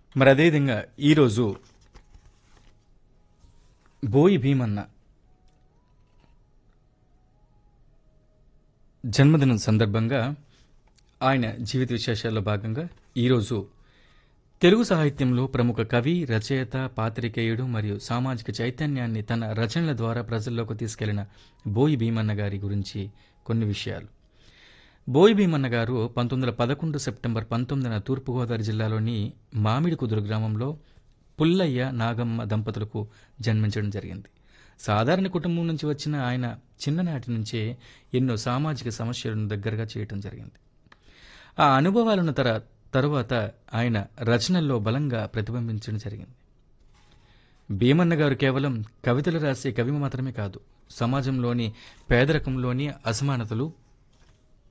మరి అదేవిధంగా ఈరోజు బోయి భీమన్న జన్మదినం సందర్భంగా ఆయన జీవిత విశేషాల్లో భాగంగా ఈరోజు తెలుగు సాహిత్యంలో ప్రముఖ కవి రచయిత పాత్రికేయుడు మరియు సామాజిక చైతన్యాన్ని తన రచనల ద్వారా ప్రజల్లోకి తీసుకెళ్లిన బోయి భీమన్న గారి గురించి కొన్ని విషయాలు బోయి భీమన్న గారు పంతొమ్మిది వందల పదకొండు సెప్టెంబర్ పంతొమ్మిదిన తూర్పుగోదావరి జిల్లాలోని మామిడి కుదురు గ్రామంలో పుల్లయ్య నాగమ్మ దంపతులకు జన్మించడం జరిగింది సాధారణ కుటుంబం నుంచి వచ్చిన ఆయన చిన్ననాటి నుంచే ఎన్నో సామాజిక సమస్యలను దగ్గరగా చేయటం జరిగింది ఆ అనుభవాలను తర తరువాత ఆయన రచనల్లో బలంగా ప్రతిబింబించడం జరిగింది భీమన్న గారు కేవలం కవితలు రాసే కవి మాత్రమే కాదు సమాజంలోని పేదరికంలోని అసమానతలు